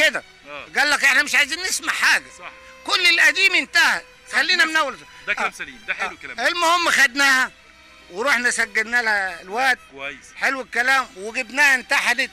كده اه قال لك احنا مش عايزين نسمع حاجه صح كل القديم انتهى خلينا من اول ده كلام آه. سليم ده حلو الكلام آه. المهم خدناها ورحنا سجلنا لها الواد كويس حلو الكلام وجبناها انتحلت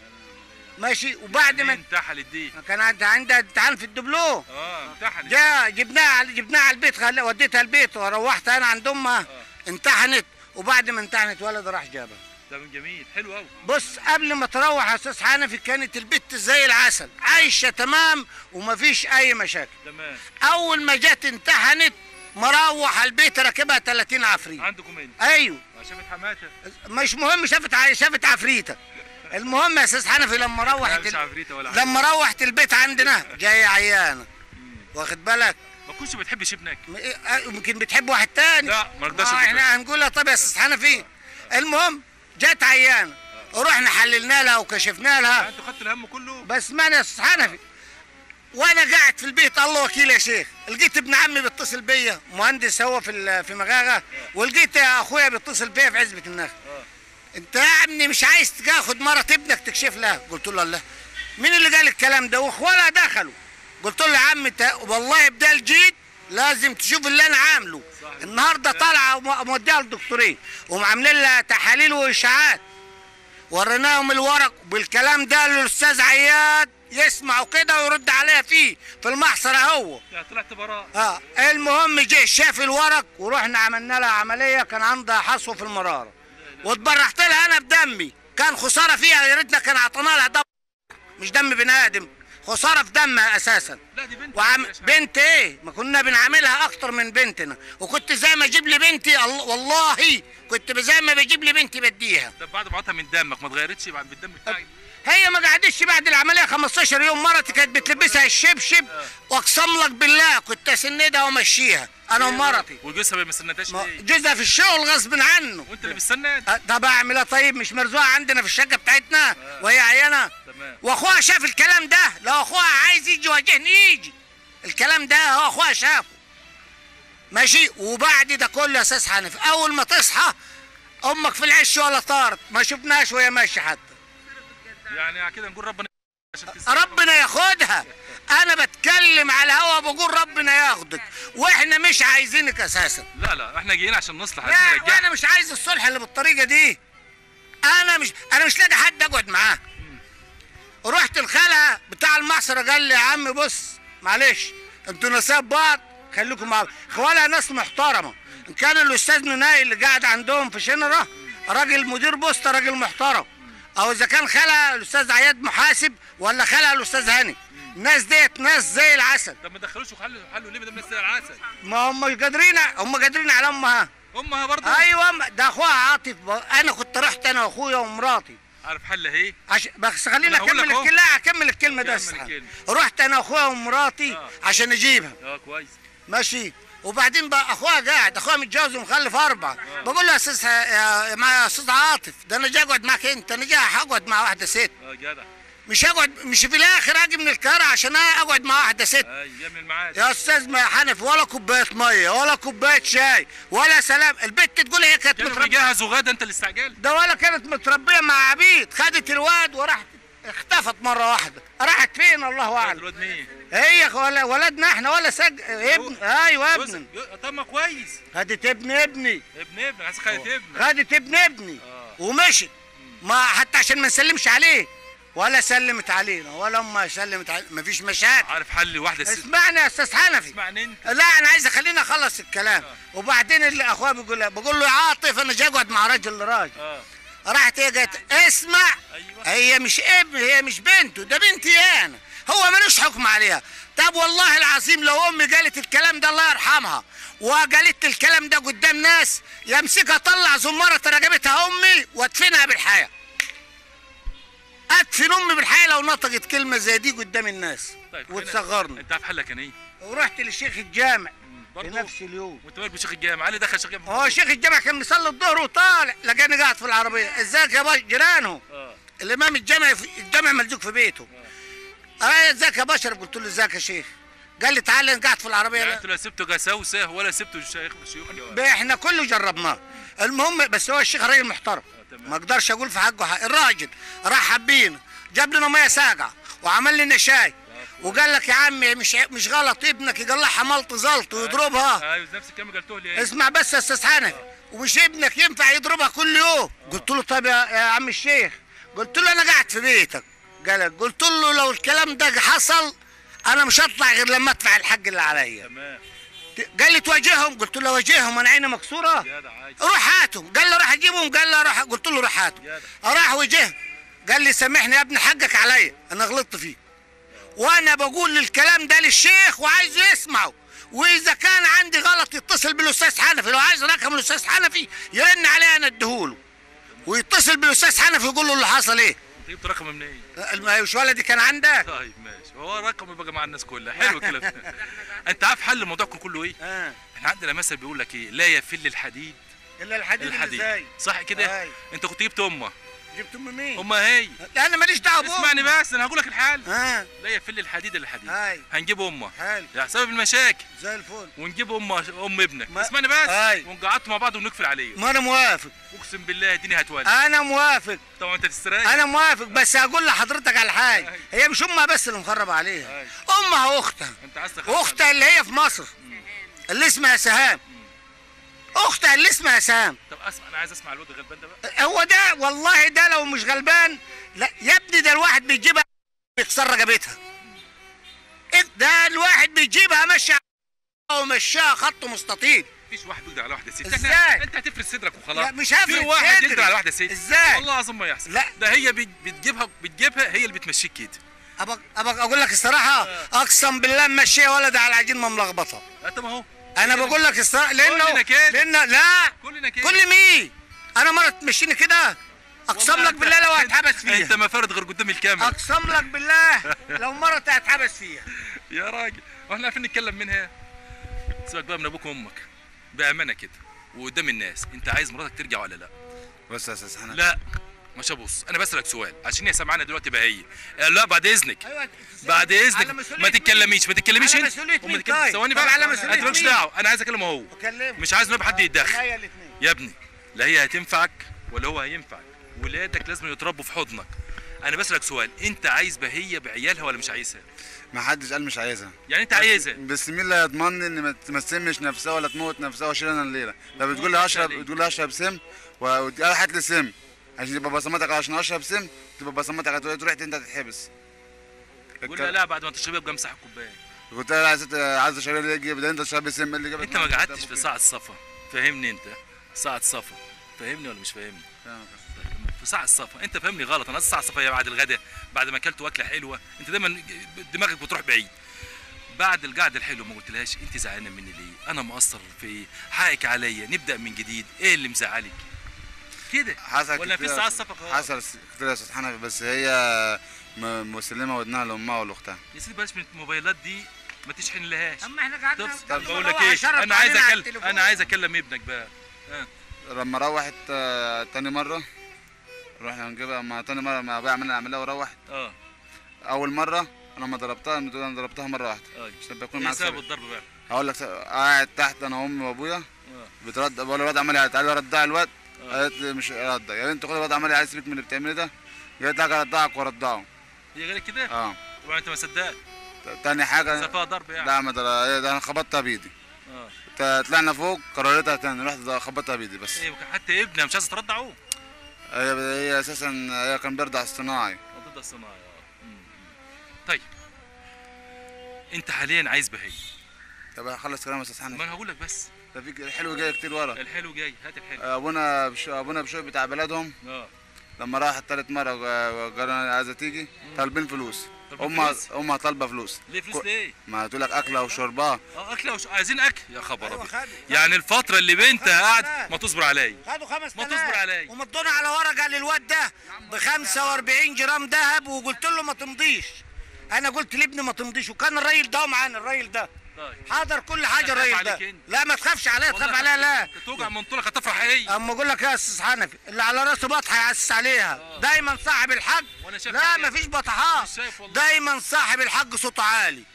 ماشي وبعد ما انتحلت دي كان عندها عندها امتحان في الدبلوم اه انتحلت جا جبناها على- جبناها على البيت خل... وديتها البيت وروحت انا عند امها اه امتحنت وبعد ما امتحنت ولد راح جابها ده من جميل حلو قوي بص قبل ما تروح يا استاذ حنفي كانت البت زي العسل عايشه تمام ومفيش اي مشاكل تمام اول ما جت امتحنت مروح البيت راكبها 30 عفريت عندكم انت ايوه شافت حماته مش مهم شافت ع- شافت عفريته المهم يا استاذ حنفي لما لا روحت مش ال... عفريته ولا حاجه لما روحت البيت عندنا جايه عيانه واخد بالك ما كنتش بتحبش ابنك م- إيه، آه، يمكن بتحب واحد تاني لا، ما نقدرش آه، نقول احنا هنقولها طب يا استاذ حنفي المهم جت عيانه ورحنا حللنا لها وكشفنا لها انتوا خدتوا الهم كله بس ماني يا استاذ حنفي وانا قاعد في البيت الله وكيل يا شيخ لقيت ابن عمي بيتصل بيا مهندس هو في ال- في مغاغه ولقيت اخويا بيتصل بيا في عزبه النخل انت يا ابني مش عايز تاخد مرة ابنك تكشف لها قلت له الله مين اللي قال الكلام ده واخوالها دخلوا قلت له يا عم انت والله بدال جيت لازم تشوف اللي انا عامله النهارده طالعه وم- موديها للدكتورين ومعاملين لها تحاليل واشاعات وريناهم الورق بالكلام ده للاستاذ عياد يسمع كده ويرد عليها فيه في المحصر هو لا طلعت براء اه المهم جه شاف الورق ورحنا عملنا لها عمليه كان عندها حصوه في المراره واتبرحت لها انا بدمي كان خساره فيها يا ريتنا كان اعطينا لها دم مش دم بني ادم خساره في دمها اساسا لا دي بنت وعم بنت ايه ما كنا بنعاملها اكتر من بنتنا وكنت زي ما اجيب لي بنتي الله والله كنت زي ما بجيب لي بنتي بديها ده بعد ما عطها من دمك ما اتغيرتش بعد بالدم بتاعك هي ما قعدتش بعد العمليه 15 يوم مرتي كانت بتلبسها الشبشب واقسم لك بالله كنت اسندها وامشيها انا ومرتي وجوزها ما سندهاش ما- ليه جوزها في الشغل غصب عنه وانت اللي بتسند أه، طب اعمل ايه طيب مش مرزوقه عندنا في الشقه بتاعتنا وهي عيانه تمام واخوها شاف الكلام ده لو اخوها عايز يجي يواجهني يجي الكلام ده هو اخوها شافه ماشي وبعد ده كله يا استاذ حنفي اول ما تصحى امك في العش ولا طارت ما شفناش وهي ماشيه حتى يعني كده نقول ربنا عشان تسند. ربنا ياخدها انا بتكلم على هوا بقول ربنا ياخدك واحنا مش عايزينك اساسا لا لا احنا جايين عشان نصلح عايزين لا نرجعها وانا مش عايز الصلح اللي بالطريقه دي انا مش انا مش لاقي حد اقعد معاه رحت الخالة بتاع المعصرة قال لي يا عم بص معلش انتوا نساب بعض خليكم مع بعض خوالها ناس محترمه ان كان الاستاذ نناي اللي قاعد عندهم في شنرة راجل مدير بوسطه راجل محترم او اذا كان خالها الاستاذ عياد محاسب ولا خالها الاستاذ هاني الناس ديت ناس زي العسل طب ما دخلوش وحلوا حلوا ليه بدل الناس زي العسل ما هم قادرين هم قادرين على امها امها برضه ايوه ما- ده اخوها عاطف ب- انا كنت رحت انا واخويا ومراتي عارف حل ايه عش... بس خليني أنا هقول اكمل لك أهو. الكلمه لا اكمل الكلمه ده كمل بس الكلمة. رحت انا واخويا ومراتي آه. عشان اجيبها اه كويس ماشي وبعدين بقى اخويا قاعد اخويا متجوز ومخلف اربعه بقول له يا استاذ ه- يا مع يا استاذ عاطف ده انا جاي اقعد معاك انت انا جاي هقعد مع واحده ست اه جدع مش هقعد مش في الاخر اجي من القاهره عشان اقعد مع واحده ست اي يا من المعاد يا استاذ ما حنفي ولا كوبايه ميه ولا كوبايه شاي ولا سلام البت تقول هي كانت كانوا متربيه بيجهزوا غدا انت اللي استعجلت ده ولا كانت متربيه مع عبيد خدت الواد وراحت اختفت مره واحده راحت فين الله اعلم الواد مين هي ولا ولدنا احنا ولا سج ابن ايوه جوز- ابن جو- طب ما كويس خدت ابن ابني ابن ابن عايز خالد ابن خدت ابن ابني آه. ومشت ما حتى عشان ما نسلمش عليه ولا سلمت علينا ولا امها سلمت علينا مفيش مشاكل عارف حل واحده ست اسمعني يا استاذ حنفي اسمعني انت لا انا عايز اخليني اخلص الكلام وبعدين اللي اخويا بيقول لها بقول له يا عاطف انا جاي اقعد مع راجل لراجل اه راحت هي قالت اسمع ايوه هي مش ابن هي مش بنته ده بنتي انا هو ملوش حكم عليها طب والله العظيم لو امي قالت الكلام ده الله يرحمها وقالت الكلام ده قدام ناس يمسكها طلع زمارة رقبتها امي وادفنها بالحياه ادفن امي بالحياه لو نطقت كلمه زي دي قدام الناس طيب هنا- وتصغرني انت عارف حلك كان ايه ورحت للشيخ الجامع في برضه نفس اليوم وانت مالك بشيخ الجامع علي دخل شيخ الجامع هو شيخ الجامع كان بيصلي الظهر وطالع لقاني قاعد في العربيه ازيك يا باشا جيرانه اه الامام الجامع في الجامع ملزوق في بيته اه ازيك يا بشر قلت له ازيك يا شيخ قال لي تعالى انا قاعد في العربيه يعني لا. انتوا لا سبتوا جساوسه ولا سبتوا الشيخ شيوخ ب- احنا كله جربناه المهم بس هو الشيخ راجل محترم تمام. ما اقدرش اقول في حقه حق الراجل راح حبينا جاب لنا ميه ساقعه وعمل لنا شاي وقال لك يا عمي مش مش غلط ابنك يقلعها ملط زلط ويضربها ايوه نفس الكلام اللي قلته لي اسمع بس يا استاذ حنفي ومش ابنك ينفع يضربها كل يوم قلت له طب يا, يا عم الشيخ قلت له انا قاعد في بيتك قال قلت له لو الكلام ده حصل انا مش هطلع غير لما ادفع الحق اللي عليا تمام قال لي تواجههم قلت له اواجههم انا عيني مكسوره جدع عايز روح هاتهم قال لي راح اجيبهم قال لي راح قلت له روح هاتهم جدع. راح وجه قال لي سامحني يا ابني حقك عليا انا غلطت فيك وانا بقول الكلام ده للشيخ وعايزه يسمعه واذا كان عندي غلط يتصل بالاستاذ حنفي لو عايز رقم الاستاذ حنفي يرن عليه انا اديهوله ويتصل بالاستاذ حنفي يقول له اللي حصل ايه انت جبت رقم منين؟ ما مش ولدي كان عندك طيب ماشي هو رقم يبقى مع الناس كلها حلو الكلام ده. انت عارف حل الموضوع كله ايه؟ آه. احنا عندنا مثل بيقول لك ايه لا يفل الحديد الا الحديد, الحديد ازاي صح كده؟ أي. انت كنت جبت امه جبت ام مين امها هي لا انا ماليش دعوه بأمه. اسمعني بس انا هقول لك الحل ها لا يفل الحديد الا الحديد أي. هنجيب امه حلو يعني سبب المشاكل زي الفل ونجيب ام ام ابنك ما- اسمعني بس أي. ونقعدوا مع بعض ونقفل عليه ما انا موافق اقسم بالله الدنيا هتولد انا موافق طبعا انت تستريح انا موافق بس اقول لحضرتك على حاجه أي. هي مش امها بس اللي مخرب عليها أي. امها واختها انت عايز تخلص واختها اللي هي في مصر اللي اسمها سهام اختها اللي اسمها سهام طب اسمع انا عايز اسمع الواد الغلبان ده بقى هو ده والله ده لو مش غلبان لا يا ابني ده الواحد بيجيبها بيكسر رقبتها إيه ده الواحد بيجيبها ماشي ومشاها خط مستطيل مفيش واحد بيقدر على واحده ست إزاي؟ إحنا- انت هتفرد صدرك وخلاص لا، مش هفرد في واحد صدري. يقدر على واحده ست إزاي؟ والله العظيم ما يحصل لا. ده هي بت- بتجيبها بتجيبها هي اللي بتمشيك كده ابغى ابغى اقول لك الصراحه اقسم بالله ماشيه ولد على العجين ما ملخبطه انت ما هو انا بقول لك الصراحه لانه كلنا كده. لان لا كلنا كده كل مين انا مره تمشيني كده اقسم والله لك أنت- بالله لو أنت- هتحبس انت فيها ما فرد غير قدام الكاميرا اقسم لك بالله لو مره هتحبس فيها يا راجل واحنا عارفين نتكلم منها سيبك بقى من ابوك وامك بامانه كده وقدام الناس انت عايز مراتك ترجع ولا لا بص يا استاذ حنفي لا مش هبص انا بسالك سؤال عشان هي سامعانا دلوقتي بقى هي آه، لا بعد اذنك ايوه بعد اذنك ما تتكلميش ما تتكلميش على انت مسؤولية وما مين تتكلم- طيب؟ ثواني طب بقى على مسؤولية انت مالكش مين؟ دعوه انا عايز اكلمه هو بكلمه مش عايز نبقى حد يتدخل هي الاثنين يا ابني لا هي هتنفعك ولا هو هينفعك ولادك لازم يتربوا في حضنك انا بسالك سؤال انت عايز بهيه بعيالها ولا مش عايزها ما حدش قال مش عايزها يعني انت عايزها بس مين اللي هيضمنني ان ما- ما تسمش نفسها ولا تموت نفسها واشيل انا الليله ده بتقول لي هشرب بتقول لي هشرب سم وقال هات لي سم عشان يبقى بصمتك عشان اشرب سم تبقى بصمتك هتقول تروح انت تتحبس قول لا لا بعد ما تشربها ابقى امسح الكوبايه قلت لها عايز عايز اشرب ليه يجيب ده انت تشرب سم اللي جابك انت ما قعدتش في ساعه الصفا فهمني انت ساعه صفا فهمني ولا مش فاهمني في ساعة الصفا انت فاهمني غلط انا قصدي ساعة الصفا هي بعد الغداء بعد ما اكلت اكله حلوه انت دايما دماغك بتروح بعيد بعد القعده الحلوه ما قلتلهاش انت زعلانه مني ليه انا مقصر في ايه حقك عليا نبدا من جديد ايه اللي مزعلك كده حصل ولا في كتير- ساعة الصفا خلاص حصل كتير يا استاذ حنفي بس هي م- مسلمه ودنها لامها ولاختها يا سيدي بلاش من الموبايلات دي ما تشحن لهاش اما احنا قعدنا طب طب بقول لك ايه انا عايز اكلم انا عايز اكلم ابنك بقى لما روحت آه، تاني مره رحنا نجيبها ما تاني مره ما بقى عملنا عملها وروحت اه اول مره انا لما ضربتها بتقول انا ضربتها مره واحده اه عشان بكون ايه معاك سبب سبب. الضرب بقى هقول لك سبب. قاعد تحت انا وامي وابويا اه بترد بقول الواد عمال يعيط تعالى رضع الواد آه. قالت لي مش رضع يا بنت خد الواد عمال يعيط سيبك من اللي بتعمله ده قالت لك ارضعك وارضعه هي غير كده اه طبعا انت ما صدقت تاني حاجه سفاها ضرب يعني لا ما در- إيه ده انا خبطتها بايدي اه ت- طلعنا فوق قررتها تاني رحت خبطتها بايدي بس ايه حتى ابنها مش عايز ترضعه هي هي اساسا هي كان بيرضع اصطناعي ضد الصناعه اه مم. طيب انت حاليا عايز بهي طب هخلص كلام يا استاذ ما حنفي انا هقول لك بس ده في الحلو جاي كتير ورا الحلو جاي هات الحلو ابونا بش... ابونا بشوي بتاع بلدهم اه لما راح التالت مره قال انا عايزه تيجي طالبين فلوس طالبين امها فلوس؟ امها طالبه فلوس ليه فلوس كو- ليه؟ ما تقول لك اكله وشربها اه اكله وش... عايزين اكل يا خبر أيوة ابيض خدوا. يعني الفتره اللي بنتها قاعد خدوا. ما تصبر عليا خدوا خمس ما تصبر علي. ومضونا على ورقه للواد ده ب 45 جرام ذهب وقلت له ما تمضيش انا قلت لابني ما تمضيش وكان الراجل ده معانا الراجل ده طيب حاضر كل حاجه أنا خايف الراجل ده عليك أنت. لا ما تخافش عليا تخاف والله عليا لا أنت توجع من طولك هتفرح ايه؟ اما اقول لك يا استاذ حنفي اللي على راسه بطحه يعسس عليها دايما صاحب الحق وأنا شايف لا عليك. مفيش بطحات مش شايف والله. دايما صاحب الحق صوته عالي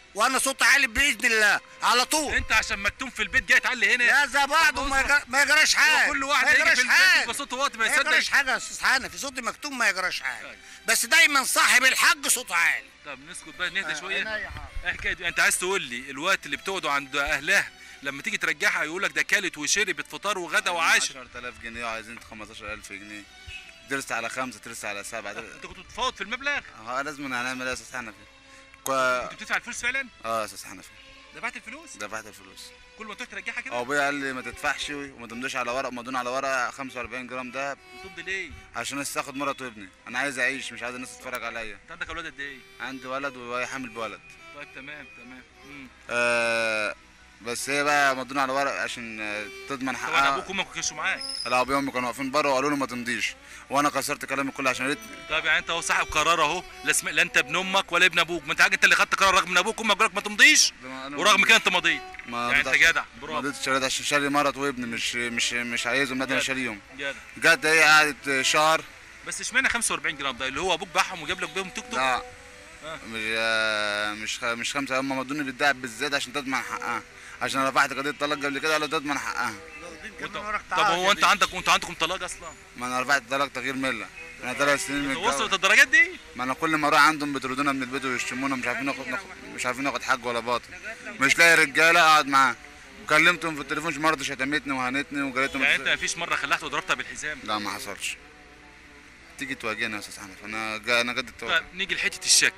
وانا صوتي عالي باذن الله على طول انت عشان مكتوم في البيت جاي تعلي هنا لا زي بعض وما يجر- ما يجراش حاجه هو كل واحد ما هيجي في يجراش البيت حاجه يبقى صوته واطي ما ما يجراش يصدق حاجه يا استاذ حنفي صوتي مكتوم ما يجراش حاجه طيب. بس دايما صاحب الحق صوته عالي طب نسكت بقى نهدى شويه عينيا حاضر. ايه حكايه دي؟ انت عايز تقول لي الوقت اللي بتقعدوا عند اهلها لما تيجي ترجعها يقول لك ده كلت وشربت فطار وغدا وعشاء 10000 جنيه وعايزين 15000 جنيه درست على خمسه درست على سبعه در- انت كنت بتفاوض في المبلغ اه لازم هنعمل ايه يا استاذ حنفي؟ كو... كنت بتدفع الفلوس فعلا اه يا استاذ حنفي دفعت الفلوس دفعت الفلوس كل ما تروح ترجعها كده هو ابويا قال لي ما تدفعش وما تمضيش على ورق مضون على ورق 45 جرام دهب بتمضي ليه عشان لسه اخد مرات وابني انا عايز اعيش مش عايز الناس تتفرج عليا انت عندك اولاد قد ايه عندي ولد وهي حامل بولد طيب تمام تمام مم. آه بس هي بقى مضون على ورق عشان آه، تضمن طبعا حقها ابوك وامك ما كانش معاك لا ابويا وامي كانوا واقفين بره وقالوا له ما تمضيش وانا كسرت كلامي كله عشان ريت طب يعني انت اهو صاحب قرار اهو لا اسم... لا انت ابن امك ولا ابن ابوك ما انت حاجه انت اللي خدت قرار رغم ان ابوك وامك قالوا لك ما تمضيش ورغم كده انت مضيت ما يعني انت رضيتش- جدع ما برافو رضيتش ارد عشان شاري مرات وابني مش مش مش عايزهم لا ده انا جدع. شاريهم جدع جت هي قعدت شهر بس اشمعنى 45 جرام ده اللي هو ابوك باعهم وجاب لك بيهم توك توك لا آه. مش آه، مش خ- مش خمسه هم مضوني بالدهب بالزيادة عشان تضمن حقها عشان أنا رفعت قضيه طلاق قبل كده قالوا تضمن حقها وانت... طب هو انت عندك وانتوا عندكم طلاق اصلا ما انا رفعت طلاق تغيير مله انا ثلاث سنين وصلت متجوز الدرجات دي ما انا كل ما اروح عندهم بيطردونا من البيت ويشتمونا مش عارفين ناخد ناخد- مش عارفين ناخد حق ولا باطل مش لاقي رجاله اقعد معاه وكلمتهم في التليفون مره شتمتني وهنتني وقالت يعني انت مفيش مره خلعت وضربتها بالحزام لا ما حصلش تيجي تواجهني يا استاذ حنف انا جا انا جد التواجه طيب نيجي لحته الشك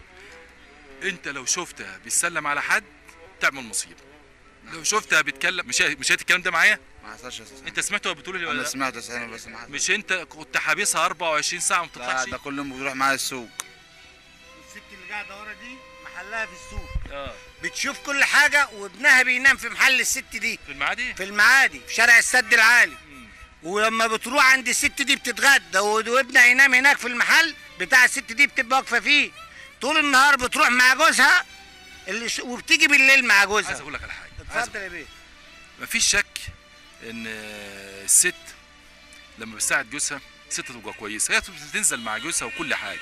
انت لو شفتها بتسلم على حد تعمل مصيبه لو شفتها بتكلم مش مش هات الكلام ده معايا ما حصلش يا استاذ انت سمعته وهي بتقول لي ولا انا لا سمعت يا استاذ حنف بس ما حصلش مش انت كنت حابسها 24 ساعه وما لا بتطلعش ده كل يوم بتروح معايا السوق الست اللي قاعده ورا دي محلها في السوق اه بتشوف كل حاجه وابنها بينام في محل الست دي في المعادي في المعادي في شارع السد العالي مم. ولما بتروح عند الست دي بتتغدى وابنها ينام هناك في المحل بتاع الست دي بتبقى واقفه فيه طول النهار بتروح مع جوزها اللي ش... وبتيجي بالليل مع عايز جوزها اقول لك على حاجه عايز اتفضل يا بيه مفيش شك ان الست لما بتساعد جوزها الست تبقى كويسه هي بتنزل مع جوزها وكل حاجه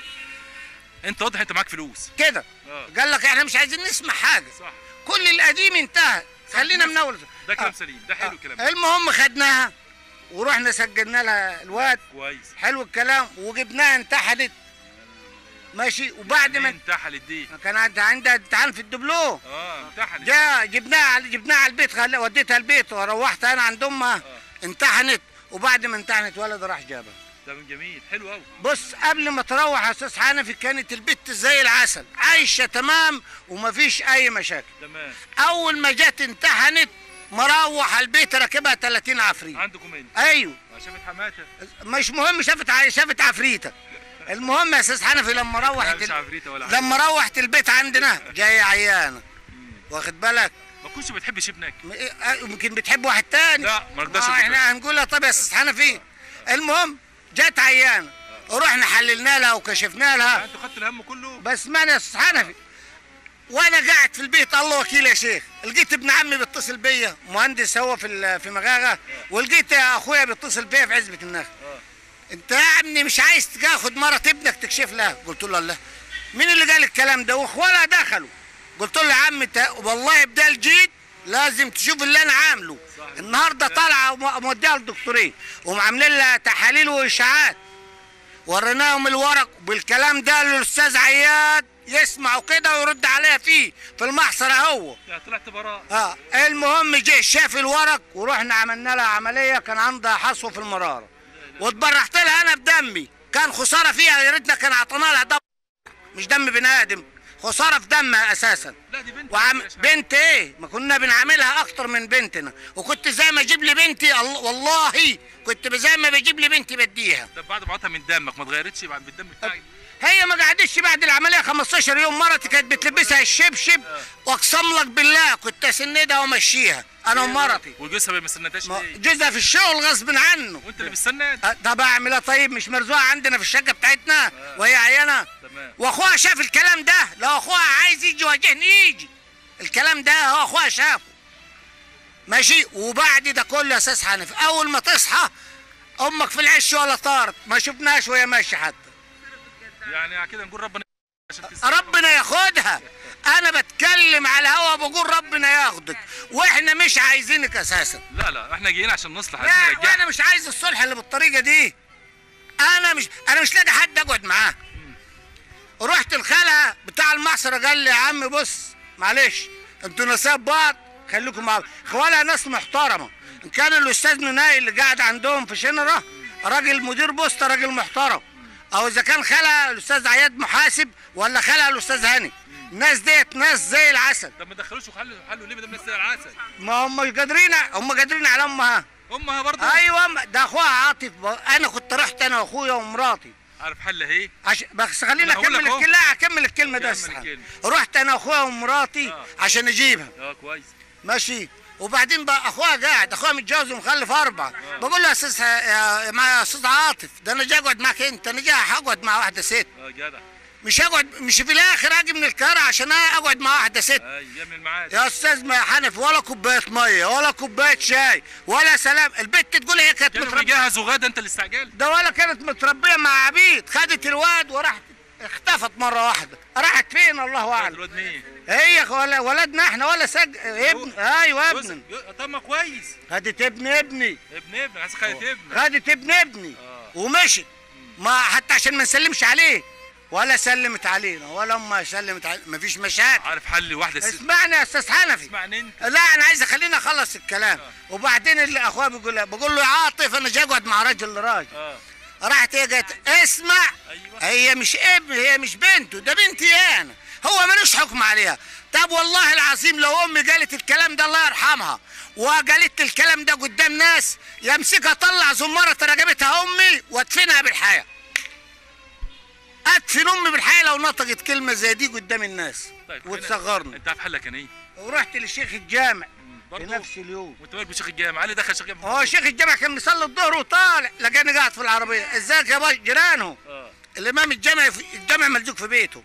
انت واضح انت معاك فلوس كده اه قال لك احنا مش عايزين نسمع حاجه صح كل القديم انتهى خلينا من اول ده كلام آه. سليم ده حلو الكلام آه. ده المهم خدناها ورحنا سجلنا لها الواد كويس حلو الكلام وجبناها انتحلت ماشي وبعد ما انتحلت دي كان عندها عندها امتحان في الدبلوم اه انتحلت جا جبناها على- جبناها على البيت خل... وديتها البيت وروحت انا عند امها امتحنت وبعد ما امتحنت ولد راح جابها ده من جميل حلو قوي بص قبل ما تروح يا استاذ حنفي كانت البت زي العسل عايشه تمام ومفيش اي مشاكل تمام اول ما جت امتحنت مروح البيت راكبها 30 عفريت عندكم انت ايوه شافت حماته مش مهم شافت ع- شافت عفريته المهم يا استاذ حنفي لما لا روحت مش ال... عفريته ولا حاجه لما روحت البيت عندنا جايه عيانه واخد بالك ما كنتش بتحبش ابنك م- إيه، آه، يمكن بتحب واحد تاني لا، ما نقدرش آه، نقول احنا هنقولها طب يا استاذ حنفي المهم جت عيانه ورحنا حللنا لها وكشفنا لها انتوا خدتوا الهم كله بس ما يا استاذ حنفي وانا قاعد في البيت الله وكيل يا شيخ لقيت ابن عمي بيتصل بيا مهندس هو في ال- في مغاغه ولقيت اخويا بيتصل بيا في عزبه النخل انت يا ابني مش عايز تاخد مرة ابنك تكشف لها قلت له الله مين اللي قال الكلام ده واخوالها دخلوا قلت له يا عم انت والله بدال جيت لازم تشوف اللي انا عامله النهارده طالعه وم- موديها للدكتورين ومعاملين لها تحاليل واشاعات وريناهم الورق بالكلام ده للاستاذ عياد يسمع كده ويرد عليها فيه في المحصر اهو لا طلعت براء اه المهم جه شاف الورق ورحنا عملنا لها عمليه كان عندها حصوه في المراره واتبرحت لها انا بدمي كان خساره فيها يا ريتنا كان اعطينا لها دم مش دم بني ادم خساره في دمها اساسا لا دي بنت وعم بنت ايه ما كنا بنعاملها اكتر من بنتنا وكنت زي ما اجيب لي بنتي الله والله كنت زي ما بجيب لي بنتي بديها ده بعد ما عطها من دمك ما اتغيرتش بعد بالدم بتاعك هي ما قعدتش بعد العمليه 15 يوم مرتي كانت بتلبسها الشبشب واقسم لك بالله كنت اسندها وامشيها انا ومرتي وجوزها ما استنتهاش ما- ليه جوزها في الشغل غصب عنه وانت اللي بتستنى أه، طب اعمل ايه طيب مش مرزوقه عندنا في الشقه بتاعتنا وهي عيانه تمام واخوها شاف الكلام ده لو اخوها عايز يجي يواجهني يجي الكلام ده هو اخوها شافه ماشي وبعد ده كله يا استاذ حنفي اول ما تصحى امك في العش ولا طارت ما شفناش وهي ماشيه حتى يعني كده نقول ربنا عشان تستنى. ربنا ياخدها انا بتكلم بتكلم على هوا بقول ربنا ياخدك واحنا مش عايزينك اساسا لا لا احنا جايين عشان نصلح عايزين لا نرجعها وانا مش عايز الصلح اللي بالطريقه دي انا مش انا مش لاقي حد اقعد معاه رحت الخلع بتاع المعصره قال لي يا عم بص معلش انتوا نساب بعض خليكم مع بعض اخوانها ناس محترمه ان كان الاستاذ نناي اللي قاعد عندهم في شنره راجل مدير بوسطه راجل محترم او اذا كان خلع الاستاذ عياد محاسب ولا خلع الاستاذ هاني الناس ديت ناس زي العسل طب ما تدخلوش وحلوا حلوا ليه ما دام الناس زي العسل ما هم قادرين هم قادرين على امها امها برضه ايوه ما- ده اخوها عاطف ب- انا كنت رحت انا واخويا ومراتي عارف حل ايه عش... بس خليني أنا هقول لك اكمل أهو. الكلمه لا اكمل الكلمه ده كمل بس الكلمة. رحت انا واخويا ومراتي آه. عشان اجيبها اه كويس ماشي وبعدين بقى اخويا قاعد اخويا متجوز ومخلف اربعه بقول له يا استاذ ه- يا مع يا استاذ عاطف ده انا جاي اقعد معاك انت انا جاي هقعد مع واحده ست اه جدع مش هقعد مش في الاخر اجي من القاهره عشان اقعد مع واحده ست اي يا ابن المعاد يا استاذ ما حنفي ولا كوبايه ميه ولا كوبايه شاي ولا سلام البت تقول هي كانت كانوا متربيه بيجهزوا غدا انت اللي استعجلت ده ولا كانت متربيه مع عبيد خدت الواد وراحت اختفت مره واحده راحت فين الله اعلم الواد مين هي ولا ولدنا احنا ولا سج ابن ايوه ابن جوزك- جو- طب ما كويس خدت ابن ابني ابن ابن عايز خالد ابن خدت ابن ابني آه. ومشت ما حتى عشان ما نسلمش عليه ولا سلمت علينا ولا امها سلمت علينا مفيش مشاكل عارف حل واحده ست اسمعني يا استاذ حنفي اسمعني انت لا انا عايز اخليني اخلص الكلام وبعدين اللي اخويا بيقول له بقول له يا عاطف انا جاي اقعد مع راجل لراجل اه راحت هي قالت اسمع ايوه هي مش ابن هي مش بنته ده بنتي انا هو ملوش حكم عليها طب والله العظيم لو امي قالت الكلام ده الله يرحمها وقالت الكلام ده قدام ناس يمسكها طلع زمارة رقبتها امي وادفنها بالحياه ادفن امي بالحياه لو نطقت كلمه زي دي قدام الناس طيب خلينا- وتصغرني انت عارف حلك كان ايه؟ ورحت للشيخ الجامع في برضه نفس اليوم وانت مالك بشيخ الجامع علي دخل شيخ الجامع هو شيخ الجامع كان بيصلي الظهر وطالع لقاني قاعد في العربيه ازيك يا باشا جيرانه اه الامام الجامع في الجامع ملزوق في بيته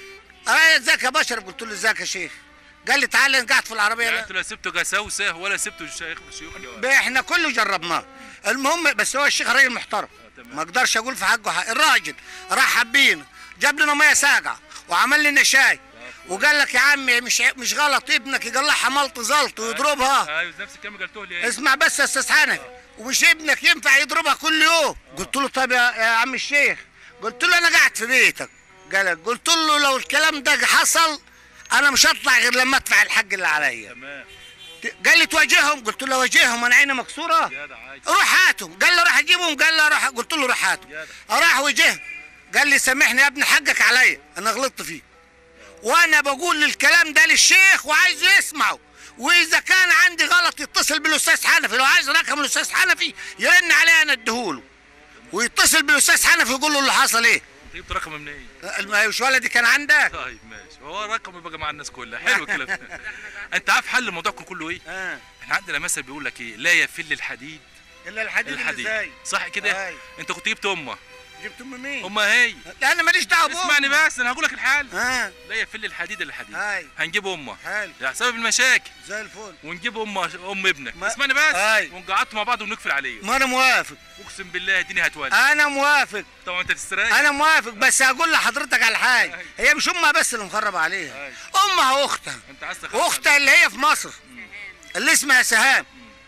اه ازيك يا بشر قلت له ازيك يا شيخ قال لي تعالى انا قاعد في العربيه يعني لا. انتوا لا سبتوا جساوسه ولا سبتوا الشيخ شيوخ ب- احنا كله جربناه المهم بس هو الشيخ راجل محترم تمام. ما اقدرش اقول في حقه حق الراجل راح حبينا جاب لنا ميه ساقعه وعمل لنا شاي وقال لك يا عمي مش مش غلط ابنك يقلعها ملط زلط ويضربها ايوه نفس الكلام اللي قلته لي اسمع بس يا استاذ حنفي ومش ابنك ينفع يضربها كل يوم قلت له طب يا, يا عم الشيخ قلت له انا قاعد في بيتك قال قلت له لو الكلام ده حصل انا مش هطلع غير لما ادفع الحق اللي عليا تمام قال لي تواجههم قلت له اواجههم انا عيني مكسوره جدع عايز روح هاتهم قال لي راح اجيبهم قال لي راح قلت له روح هاتهم جدع. راح وجه قال لي سامحني يا ابني حقك عليا انا غلطت فيك وانا بقول الكلام ده للشيخ وعايزه يسمعه واذا كان عندي غلط يتصل بالاستاذ حنفي لو عايز رقم الاستاذ حنفي يرن عليه انا اديهوله ويتصل بالاستاذ حنفي يقول له اللي حصل ايه انت جبت رقم منين؟ ما مش ولدي كان عندك طيب ماشي هو رقم يبقى مع الناس كلها حلو الكلام ده. انت عارف حل الموضوع كله ايه؟ اه احنا عندنا مثل بيقول لك ايه؟ لا يفل الحديد الا الحديد اللي الحديد ازاي صح كده؟ أي. انت كنت جبت امه جبت ام مين امها هي لا انا ماليش دعوه بأمه. اسمعني بس انا هقول لك الحل اه لا يفل الحديد الا الحديد أي. هنجيب امه حلو يعني سبب المشاكل زي الفل ونجيب ام ام ابنك ما- اسمعني بس أي. ونقعدوا مع بعض ونقفل عليه ما انا موافق اقسم بالله الدنيا هتولع انا موافق طبعا انت تستريح انا موافق بس هقول لحضرتك على حاجه أي. هي مش امها بس اللي مخرب عليها أي. امها واختها انت عايز تخلص اختها اللي هي في مصر اللي اسمها سهام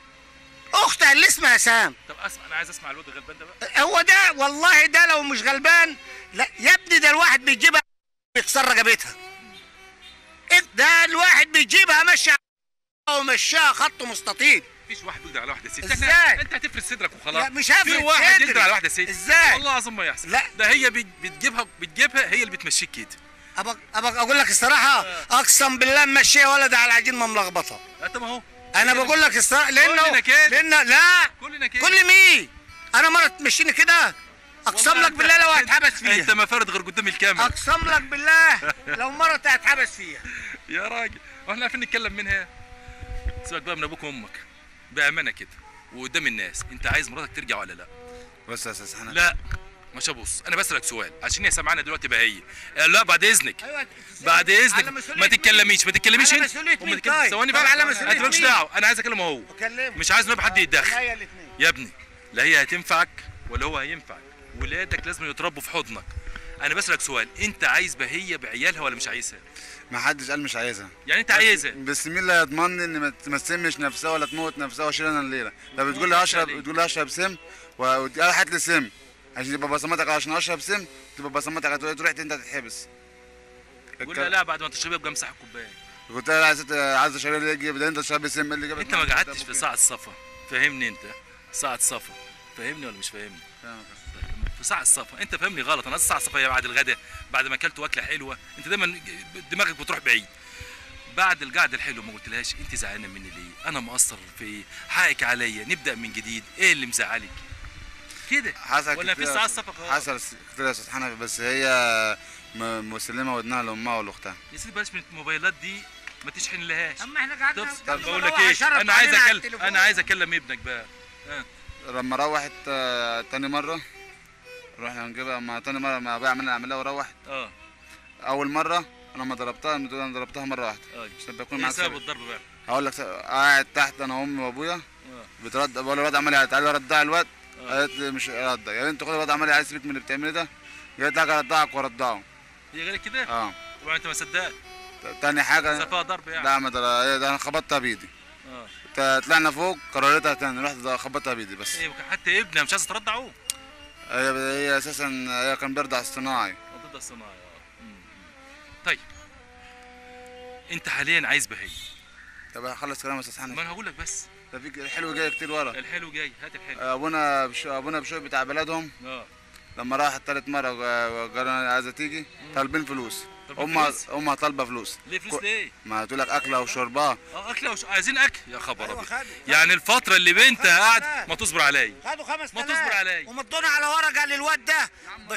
اختها اللي اسمها سهام طب اسمع انا عايز اسمع الواد الغلبان ده بقى هو ده والله ده لو مش غلبان لا يا ابني ده الواحد بيجيبها بيكسر رقبتها إيه ده الواحد بيجيبها ماشي ومشاها خط مستطيل مفيش واحد بيقدر على واحده ست إزاي؟ إحنا- انت هتفرد صدرك وخلاص لا، مش هفرد في واحد صدري. يقدر على واحده ست إزاي؟ والله العظيم ما يحصل لا. ده هي بت- بتجيبها بتجيبها هي اللي بتمشيك كده ابغى ابغى اقول لك الصراحه اقسم بالله ماشيه ولد على العجين ما ملخبطه انت ما هو انا بقول لك الصراحه لانه كلنا كده. لان لا كلنا كده كل مين انا مره تمشيني كده اقسم والله لك أنت- بالله لو أنت- هتحبس انت فيها ما فرد غير قدام الكاميرا اقسم لك بالله لو مره هتحبس فيها يا راجل واحنا عارفين نتكلم منها سيبك بقى من ابوك وامك بامانه كده وقدام الناس انت عايز مراتك ترجع ولا لا بص يا استاذ حنفي لا مش هبص انا بسالك سؤال عشان هي سامعانا دلوقتي بقى هي لا بعد اذنك ايوه بعد اذنك ما تتكلميش ما تتكلميش على انت مسؤولية وما مين تتكلم- طيب؟ ثواني طب بقى على مسؤولية انت مالكش مين؟ دعوه انا عايز اكلمه هو بكلمه مش عايز نبقى حد يتدخل هي الاثنين يا ابني لا هي هتنفعك ولا هو هينفعك ولادك لازم يتربوا في حضنك انا بسالك سؤال انت عايز بهيه بعيالها ولا مش عايزها ما حدش قال مش عايزها يعني انت عايزها بس مين اللي هيضمنني ان ما ت- ما تسمش نفسها ولا تموت نفسها واشيل انا الليله طب بتقول لي اشرب عليك. بتقول لي اشرب سم وقال هات لي سم عشان تبقى بصمتك عشان اشرب سم تبقى بصمتك هتقول تروح انت تتحبس قول لا لا بعد ما تشربها ابقى امسح الكوبايه قلت لها عايز عايز اشرب اللي يجي بدل انت تشرب سم اللي جابك انت ما معاك؟ قعدتش طب في أوكي. ساعه صفا فهمني انت ساعه صفا فهمني ولا مش فاهمني فاهمك. في ساعه الصفا انت فهمني غلط انا قصدي ساعه الصفا هي بعد الغداء بعد ما اكلت اكله حلوه انت دايما دماغك بتروح بعيد بعد القعده الحلوه ما قلتلهاش انت زعلانه مني ليه انا مقصر في ايه حقك عليا نبدا من جديد ايه اللي مزعلك كده حصل ولا في كتير- ساعه صفا خلاص حصل كتير يا استاذ حنفي بس هي م- مسلمه ودنها لامها ولاختها يا سيدي بلاش من الموبايلات دي ما تشحن لهاش اما احنا قعدنا طب طب بقول لك ايه انا عايز اكلم انا عايز اكلم ابنك بقى لما روحت آه، تاني مره رحنا نجيبها ما تاني مره ما بقى عملنا عملها وروحت اه اول مره انا ما ضربتها انا انا ضربتها مره واحده اه عشان بكون ايه معاك سبب سبب. الضرب بقى هقول لك سبب. قاعد تحت انا وامي وابويا اه بترد بقول الواد عمال يعيط تعالى رضع الواد آه. قالت لي مش رضع يا بنت خد الواد عمال يعيط سيبك من اللي بتعمله ده قالت لك ارضعك وارضعه هي قالت كده اه طبعا انت ما صدقت تاني حاجه صفاها ضرب يعني لا ما در- هي ده انا خبطتها بايدي اه ت- طلعنا فوق قررتها تاني رحت خبطتها بايدي بس ايه حتى ابنها مش عايز ترضعه هي هي اساسا هي كان بيرضع اصطناعي ضد الصناعه اه مم. طيب انت حاليا عايز بهي طب هخلص كلام يا استاذ ما حنفي انا هقول لك بس ده في الحلو جاي كتير ورا الحلو جاي هات الحلو ابونا بش... ابونا بشوي بتاع بلدهم اه لما راح التالت مره قال انا عايزه تيجي طالبين فلوس طالبين امها فلوس؟ امها طالبه فلوس ليه فلوس كو- ليه؟ ما تقول لك اكله وشربها اه اكله وش... عايزين اكل يا خبر أيوة ابيض خدوا. يعني الفتره اللي بنتها قاعد خدوا. ما تصبر عليا خدوا خمس ما تصبر علي. ومضونا على ورقه للواد ده ب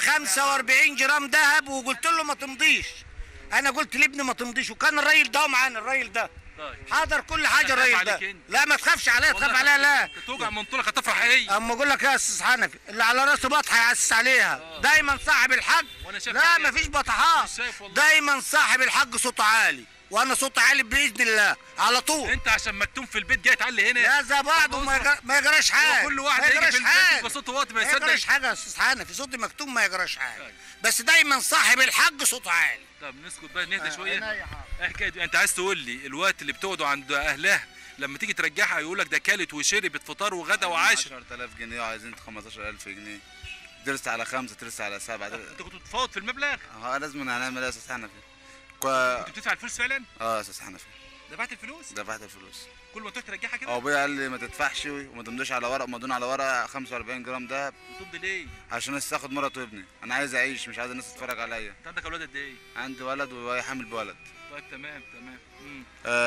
45 جرام ذهب وقلت له ما تمضيش انا قلت لابني ما تمضيش وكان الراجل ده معانا الراجل ده طيب حاضر كل حاجه أنا خايف الراجل ده عليك أنت. لا ما تخافش عليا والله تخاف عليا لا أنت توجع من طولك هتفرح ايه؟ اما اقول لك يا استاذ حنفي اللي على راسه بطحه يعسس عليها دايما صاحب الحق وأنا شايف لا عليك. مفيش بطحات مش شايف والله. دايما صاحب الحق صوته عالي وانا صوتي عالي باذن الله على طول انت عشان مكتوم في البيت جاي تعلي هنا لا زي بعض وما يجر- ما يجراش حاجه هو كل واحد ما هيجي يجراش في البيت حاجة. يبقى صوته واطي ما ما يجراش يصدق حاجه يا استاذ حنفي صوتي مكتوم ما يجراش حاجه طيب. بس دايما صاحب الحق صوته عالي طب نسكت بقى نهدى شويه عينيا حاضر. ايه حكايه انت عايز تقول لي الوقت اللي بتقعدوا عند اهلها لما تيجي ترجعها يقول لك ده كلت وشربت فطار وغدا وعشاء 10000 جنيه وعايزين 15000 جنيه درست على خمسه درست على سبعه در- انت كنت بتفاوض في المبلغ اه لازم هنعمل ايه يا استاذ حنفي كو... كنت بتدفع الفلوس فعلا اه يا استاذ حنفي دفعت الفلوس دفعت الفلوس كل ما تروح ترجعها كده اه ابويا قال لي ما تدفعش وما تمضيش على ورق مضون على ورق 45 جرام دهب بتمضي ليه عشان لسه اخد مرته وابني انا عايز اعيش مش عايز الناس تتفرج عليا انت عندك اولاد قد ايه عندي ولد وهي حامل بولد طيب تمام تمام مم.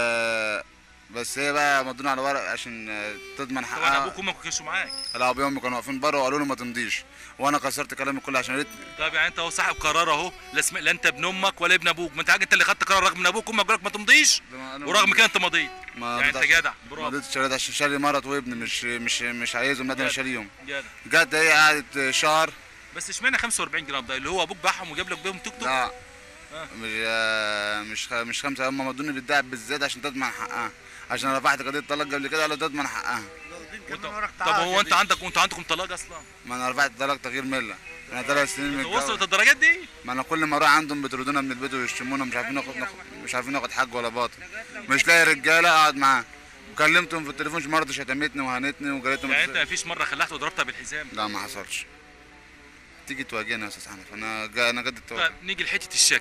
آه بس هي بقى مضون على ورق عشان آه، تضمن طبعا حقها ابوك وامك ما كانش معاك لا ابويا وامي كانوا واقفين بره وقالوا له ما تمضيش وانا كسرت كلامي كله عشان ريت طيب يعني انت اهو صاحب قرار اهو لا اسم... لا انت ابن امك ولا ابن ابوك ما انت حاجه انت اللي خدت قرار رغم ان ابوك وامك قالوا لك ما تمضيش ورغم كده انت مضيت ما يعني انت رضيتش- جدع ما برافو رضيتش اريد عشان شاري مرت وابني مش مش مش عايزهم لا ده انا جدع. شاريهم جدع جت هي قعدت شهر بس اشمعنى 45 جرام ده اللي هو ابوك باعهم وجاب لك بيهم توك توك لا آه. مش آه، مش خ- مش خمسه هم مضوني بالدهب بالزيادة عشان تضمن حقها عشان رفعت قضيه طلاق قبل كده قالوا تضمن حقها وانت... طب هو انت عندك وانتوا عندكم طلاق اصلا ما انا رفعت طلاق تغيير مله انا ثلاث سنين من وصلت الدرجات دي ما انا كل ما اروح عندهم بيطردونا من البيت ويشتمونا مش عارفين ناخد ناخد- مش عارفين ناخد حق ولا باطل مش لاقي رجاله اقعد معاه وكلمتهم في التليفون مرة شتمتني وهنتني وقالت يعني انت مفيش مره خلعت وضربتها بالحزام لا ما حصلش تيجي تواجهني يا استاذ حنف انا جا انا قد التواجه طيب نيجي لحته الشك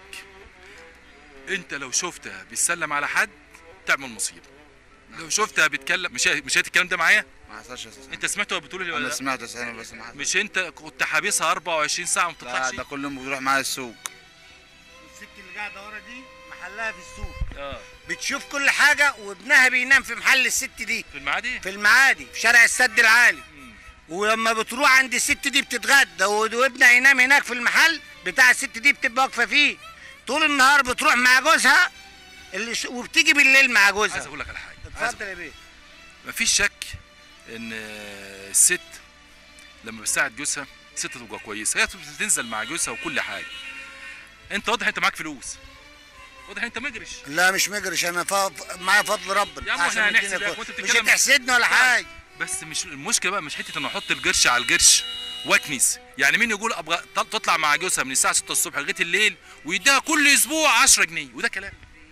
انت لو شفتها بتسلم على حد تعمل مصيبه لو شفتها بتكلم مش مش هات الكلام ده معايا ما حصلش يا استاذ انت سمعته ولا بتقول لي ولا انا لا؟ سمعت يا استاذ حنف بس ما حصلش مش انت كنت حابسها 24 ساعه وما لا بتطلعش ده كل يوم بتروح معايا السوق الست اللي قاعده ورا دي محلها في السوق اه بتشوف كل حاجه وابنها بينام في محل الست دي في المعادي في المعادي في شارع السد العالي مم. ولما بتروح عند الست دي بتتغدى وابنها ينام هناك في المحل بتاع الست دي بتبقى واقفه فيه طول النهار بتروح مع جوزها اللي ش... وبتيجي بالليل مع عايز جوزها اقول لك على حاجه عايز اتفضل يا بيه مفيش شك ان الست لما بتساعد جوزها الست تبقى كويسه هي بتنزل مع جوزها وكل حاجه انت واضح انت معاك فلوس واضح انت مجرش لا مش مجرش انا ف... معايا فضل ربنا يا عم عشان احنا الدنيا هنحسدك كويسة. وانت مش بتتكلم- هتحسدني ولا طيب. حاجه بس مش المشكله بقى مش حته ان احط القرش على القرش واكنس يعني مين يقول ابغى ت- تطلع مع جوزها من الساعه 6 الصبح لغايه الليل ويديها كل اسبوع 10 جنيه وده كلام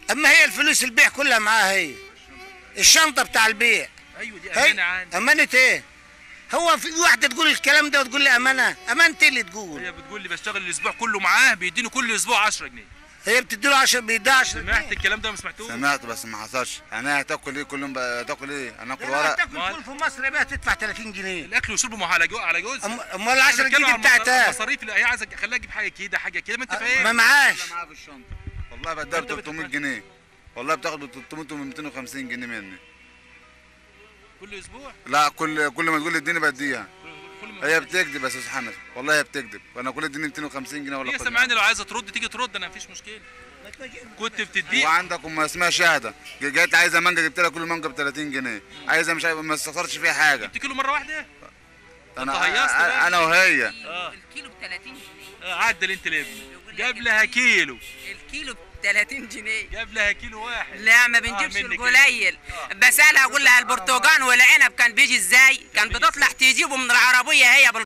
اما هي الفلوس البيع كلها معاها هي الشنطه بتاع البيع ايوه دي هي امانه عندي امانه ايه هو في واحده تقول الكلام ده وتقول لي امانه امانه إيه اللي تقول هي بتقول لي بشتغل الاسبوع كله معاه بيديني كل اسبوع 10 جنيه هي بتدي له 10 بيديها 10 سمعت الكلام ده ما سمعتوش سمعت بس ما حصلش يعني هي هتاكل ايه كل يوم بقى- هتاكل ايه هناكل ورق تاكل فول في مصر بقى تدفع 30 جنيه الاكل وشربه ما هو على جو على جوز أم- امال ال 10 بتكلم جنيه عن بتاعتها المصاريف اللي هي عايزه خليها اجيب حاجه كده حاجه كده ما انت ما فاهم معاش معاها في الشنطه والله بديها ب أنت 300 بتدفع. جنيه والله بتاخد ب 300 و 250 جنيه مني كل اسبوع لا كل كل ما تقول لي اديني بديها كل ما هي بتكذب يا استاذ حنفي والله هي بتكذب وانا كل اديني 250 جنيه ولا هي خد سامعاني لو عايزه ترد تيجي ترد انا مفيش مشكله كنت بتديه وعندك ام اسمها شهده جت عايزه مانجا جبت لها كل مانجا ب 30 جنيه عايزه مش عارف ما استخسرش فيها حاجه جبت كيلو مره واحده انا هيصت بقى. انا وهي آه. الكيلو ب 30 جنيه آه، عدل انت لابني جاب لها كيلو الكيلو ب 30 جنيه جاب لها كيلو واحد لا ما آه، بنجيبش منك القليل بسألها اقول لها البرتقال والعنب كان بيجي ازاي كان بتطلع تجيبه من العربيه هي